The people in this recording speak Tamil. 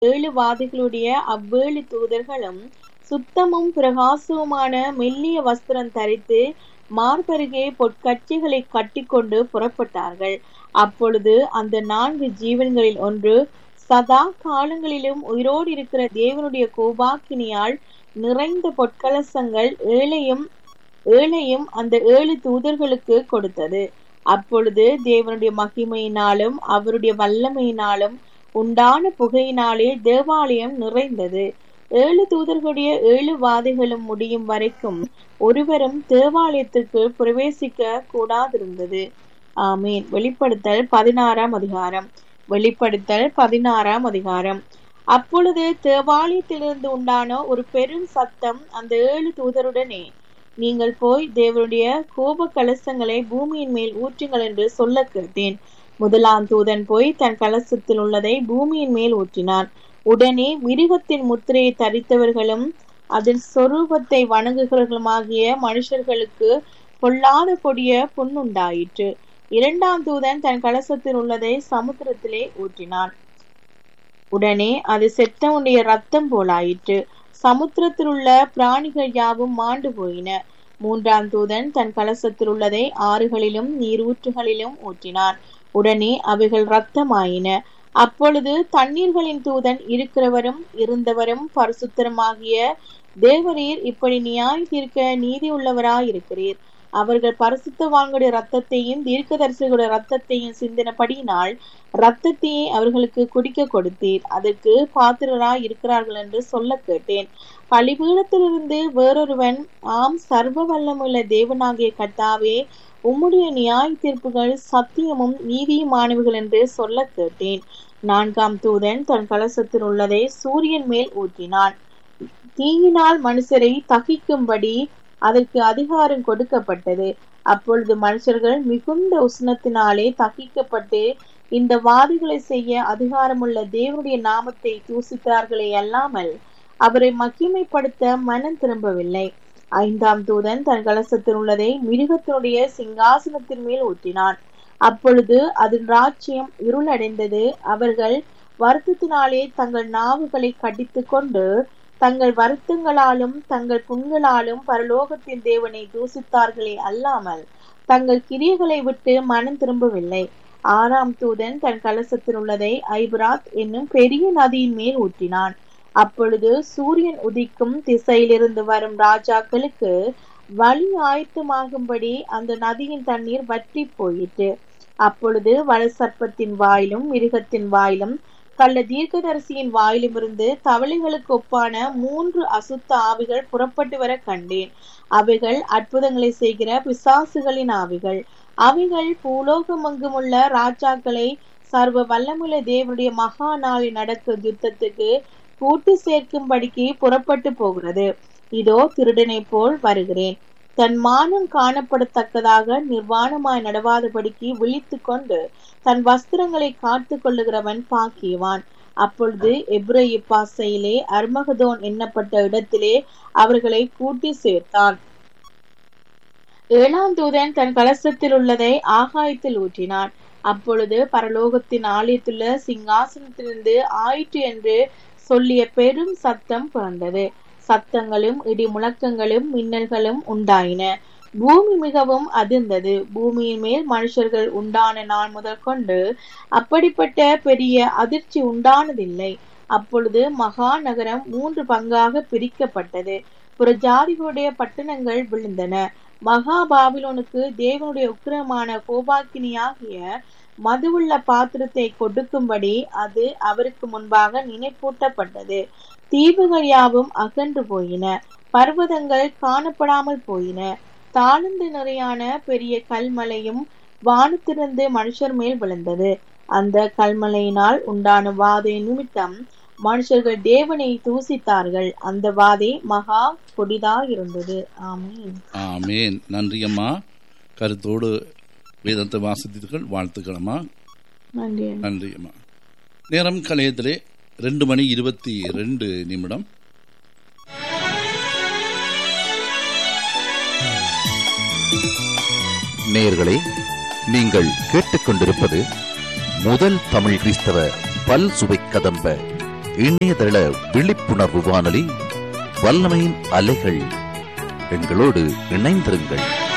ஏழு வாதிகளுடைய அவ்வேழு தூதர்களும் சுத்தமும் பிரகாசமுமான மெல்லிய வஸ்திரம் தரித்து மார்பருகே பொற்கட்சிகளை கட்டிக்கொண்டு புறப்பட்டார்கள் அப்பொழுது அந்த நான்கு ஜீவன்களில் ஒன்று சதா காலங்களிலும் உயிரோடு இருக்கிற தேவனுடைய கோபாக்கினியால் நிறைந்த பொற்கலசங்கள் ஏழையும் ஏழையும் அந்த ஏழு தூதர்களுக்கு கொடுத்தது அப்பொழுது தேவனுடைய மகிமையினாலும் அவருடைய வல்லமையினாலும் உண்டான புகையினாலே தேவாலயம் நிறைந்தது ஏழு தூதர்களுடைய ஏழு வாதைகளும் முடியும் வரைக்கும் ஒருவரும் தேவாலயத்துக்கு பிரவேசிக்க கூடாதிருந்தது ஆமீன் வெளிப்படுத்தல் பதினாறாம் அதிகாரம் வெளிப்படுத்தல் பதினாறாம் அதிகாரம் அப்பொழுது தேவாலயத்திலிருந்து உண்டான ஒரு பெரும் சத்தம் அந்த ஏழு தூதருடனே நீங்கள் போய் தேவனுடைய கோப கலசங்களை பூமியின் மேல் ஊற்றுங்கள் என்று சொல்ல கேட்டேன் முதலாம் தூதன் போய் தன் கலசத்தில் உள்ளதை பூமியின் மேல் ஊற்றினான் உடனே மிருகத்தின் முத்திரையை தரித்தவர்களும் அதன் சொரூபத்தை வணங்குகிறவர்களுமாகிய மனுஷர்களுக்கு பொல்லாத கொடிய புண்ணுண்டாயிற்று இரண்டாம் தூதன் தன் கலசத்தில் உள்ளதை சமுத்திரத்திலே ஊற்றினான் உடனே அது செத்தவனுடைய ரத்தம் போலாயிற்று சமுத்திரத்தில் உள்ள பிராணிகள் யாவும் மாண்டு போயின மூன்றாம் தூதன் தன் கலசத்தில் உள்ளதை ஆறுகளிலும் நீரூற்றுகளிலும் ஊற்றினான் உடனே அவைகள் ரத்தமாயின அப்பொழுது தண்ணீர்களின் தூதன் இருக்கிறவரும் இருந்தவரும் பரிசுத்தரமாகிய தேவரீர் இப்படி நியாய தீர்க்க நீதி உள்ளவராயிருக்கிறீர் அவர்கள் பரிசுத்தவான்களுடைய ரத்தத்தையும் தீர்க்கதரிசிகளுடைய ரத்தத்தையும் சிந்தினபடியினால் ரத்தத்தையே அவர்களுக்கு குடிக்க கொடுத்தீர் அதற்கு பாத்திரராய் இருக்கிறார்கள் என்று சொல்ல கேட்டேன் பலிபீடத்திலிருந்து வேறொருவன் ஆம் சர்வ வல்லமுள்ள தேவனாகிய கர்த்தாவே உம்முடைய நியாய தீர்ப்புகள் சத்தியமும் நீதியுமானவர்கள் என்று சொல்ல கேட்டேன் நான்காம் தூதன் தன் கலசத்தில் உள்ளதை சூரியன் மேல் ஊற்றினான் தீயினால் மனுஷரை தகிக்கும்படி அதற்கு அதிகாரம் கொடுக்கப்பட்டது அப்பொழுது மனுஷர்கள் மிகுந்த உஷ்ணத்தினாலே தகிக்கப்பட்டு இந்த வாதிகளை செய்ய அதிகாரமுள்ள தேவனுடைய நாமத்தை தூசித்தார்களே அல்லாமல் அவரை மகிமைப்படுத்த மனம் திரும்பவில்லை ஐந்தாம் தூதன் தன் கலசத்தில் உள்ளதை மிருகத்தினுடைய சிங்காசனத்தின் மேல் ஊற்றினான் அப்பொழுது அதன் ராஜ்யம் இருளடைந்தது அவர்கள் வருத்தத்தினாலே தங்கள் நாவுகளை கடித்து கொண்டு தங்கள் வருத்தங்களாலும் தங்கள் புண்களாலும் பரலோகத்தின் தேவனை தூசித்தார்களே அல்லாமல் தங்கள் கிரியைகளை விட்டு மனம் திரும்பவில்லை ஆறாம் தூதன் தன் கலசத்தில் உள்ளதை ஐபராத் என்னும் பெரிய நதியின் மேல் ஊற்றினான் அப்பொழுது சூரியன் உதிக்கும் திசையிலிருந்து வரும் ராஜாக்களுக்கு வழி ஆயத்தமாகும்படி அந்த நதியின் தண்ணீர் வற்றி போயிற்று அப்பொழுது வலசர்ப்பத்தின் வாயிலும் மிருகத்தின் வாயிலும் கள்ள தீர்க்கதரிசியின் வாயிலுமிருந்து தவளைகளுக்கு ஒப்பான மூன்று அசுத்த ஆவிகள் புறப்பட்டு வர கண்டேன் அவைகள் அற்புதங்களை செய்கிற பிசாசுகளின் ஆவிகள் அவைகள் பூலோகமெங்கும் உள்ள ராஜாக்களை சர்வ வல்லமுள்ள தேவனுடைய மகா நாளில் நடக்கும் யுத்தத்துக்கு கூட்டு சேர்க்கும்படிக்கு புறப்பட்டு போகிறது இதோ திருடனை போல் வருகிறேன் தன் மானம் காணப்படத்தக்கதாக நிர்வாணமாய் நடவாதபடிக்கு விழித்து கொண்டு தன் வஸ்திரங்களை காத்து கொள்ளுகிறவன் பாக்கியவான் அப்பொழுது எப்ரேய பாசையிலே அர்மகதோன் எண்ணப்பட்ட இடத்திலே அவர்களை கூட்டி சேர்த்தான் ஏழாம் தூதன் தன் கலசத்தில் உள்ளதை ஆகாயத்தில் ஊற்றினான் அப்பொழுது பரலோகத்தின் ஆலயத்துள்ள சிங்காசனத்திலிருந்து ஆயிற்று என்று சொல்லிய பெரும் சத்தம் பிறந்தது சத்தங்களும் இடி முழக்கங்களும் மின்னல்களும் உண்டாயின பூமி மிகவும் அதிர்ந்தது பூமியின் மேல் மனுஷர்கள் உண்டான நாள் முதல் கொண்டு அப்படிப்பட்ட பெரிய அதிர்ச்சி உண்டானதில்லை அப்பொழுது மகா நகரம் மூன்று பங்காக பிரிக்கப்பட்டது புறஜாதிகளுடைய பட்டணங்கள் விழுந்தன மகா பாபிலோனுக்கு தேவனுடைய உக்கிரமான கோபாக்கினியாகிய மதுவுள்ள பாத்திரத்தை கொடுக்கும்படி அது அவருக்கு முன்பாக நினைப்பூட்டப்பட்டது தீவுகள் யாவும் அகன்று போயின பர்வதங்கள் காணப்படாமல் போயின தாழ்ந்து நிறையான பெரிய கல்மலையும் வானத்திலிருந்து மனுஷர் மேல் விழுந்தது அந்த கல்மலையினால் உண்டான வாதை நிமித்தம் மனுஷர்கள் தேவனை தூசித்தார்கள் அந்த வாதை மகா கொடிதா இருந்தது ஆமீன் ஆமேன் நன்றி அம்மா கருத்தோடு வேதத்தை வாசித்தீர்கள் வாழ்த்துக்களம்மா நன்றி நன்றி அம்மா நேரம் கலையத்திலே ரெண்டு மணி இருபத்தி ரெண்டு நிமிடம் நேயர்களே நீங்கள் கேட்டுக்கொண்டிருப்பது முதல் தமிழ் கிறிஸ்தவ பல் சுவை கதம்ப இணையதள விழிப்புணர்வு வானொலி வல்லமையின் அலைகள் எங்களோடு இணைந்திருங்கள்